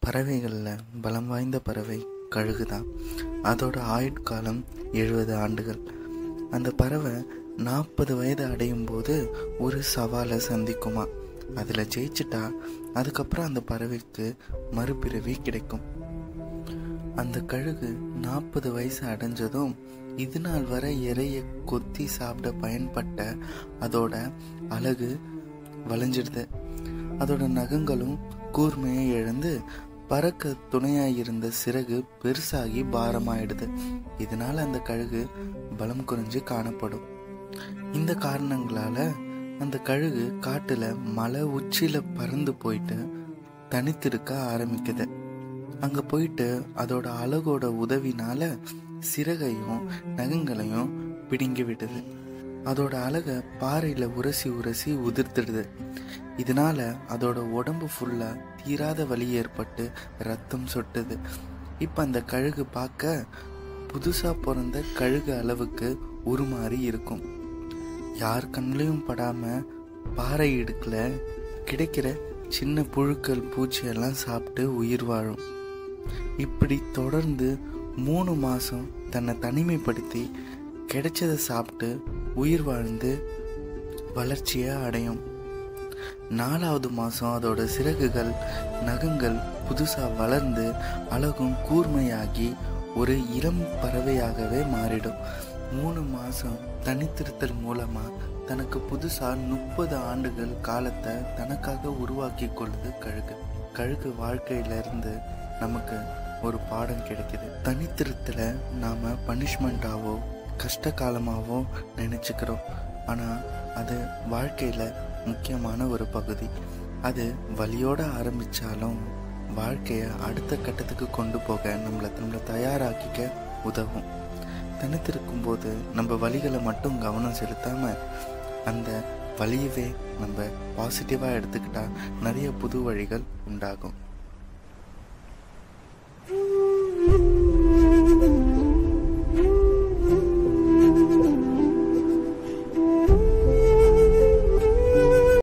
பறவைகளில் பலம் வாய்ந்த பறவை கழுகு தான் அதோட ஆயுட்காலம் எழுபது ஆண்டுகள் அந்த பறவை நாற்பது வயது அடையும் போது ஒரு சவாலை சந்திக்குமா அதில் ஜெயிச்சிட்டா அதுக்கப்புறம் அந்த பறவைக்கு மறுபிறவி கிடைக்கும் அந்த கழுகு நாற்பது வயசு அடைஞ்சதும் இது நாள் வரை இறைய கொத்தி சாப்பிட பயன்பட்ட அதோட அழகு வளைஞ்சிடுது அதோட நகங்களும் கூர்மையை இழந்து பறக்க துணையாயிருந்த சிறகு பெருசாகி பாரமாயிடுது இதனால அந்த கழுகு பலம் குறைஞ்சு காணப்படும் இந்த காரணங்களால அந்த கழுகு காட்டுல மலை உச்சியில பறந்து போயிட்டு தனித்திருக்க ஆரம்பிக்குது அங்க போயிட்டு அதோட அழகோட உதவினால சிறகையும் நகங்களையும் பிடுங்கி விடுது அதோட அழகை பாறையில உரசி உரசி உதிர்த்திடுது இதனால அதோட உடம்பு ஃபுல்லா தீராத வலி ஏற்பட்டு ரத்தம் சொட்டுது இப்ப அந்த கழுகு பார்க்க புதுசா பிறந்த கழுகு அளவுக்கு உருமாறி இருக்கும் யார் கண்ணிலையும் படாம பாறை இடுக்குல கிடைக்கிற சின்ன புழுக்கள் பூச்சியெல்லாம் சாப்பிட்டு உயிர் வாழும் இப்படி தொடர்ந்து மூணு மாசம் தன்னை தனிமைப்படுத்தி கிடைச்சதை சாப்பிட்டு உயிர் வாழ்ந்து வளர்ச்சியை அடையும் நாலாவது மாதம் அதோட சிறகுகள் நகங்கள் புதுசாக வளர்ந்து அழகும் கூர்மையாகி ஒரு இளம் பறவையாகவே மாறிடும் மூணு மாதம் தனித்திருத்தல் மூலமாக தனக்கு புதுசாக முப்பது ஆண்டுகள் காலத்தை தனக்காக உருவாக்கி கொள்ளுது கழுகு கழுகு வாழ்க்கையிலிருந்து நமக்கு ஒரு பாடம் கிடைக்குது தனித்திருத்தலை நாம் பனிஷ்மெண்ட்டாவோ கஷ்ட காலமாகவோ நினச்சிக்கிறோம் ஆனால் அது வாழ்க்கையில் முக்கியமான ஒரு பகுதி அது வலியோட ஆரம்பித்தாலும் வாழ்க்கையை அடுத்த கட்டத்துக்கு கொண்டு போக நம்மளை நம்மளை தயாராக்கிக்க உதவும் தனித்திருக்கும் போது நம்ம வழிகளை மட்டும் கவனம் செலுத்தாமல் அந்த வழியவே நம்ம பாசிட்டிவாக எடுத்துக்கிட்டா நிறைய புது வழிகள் உண்டாகும்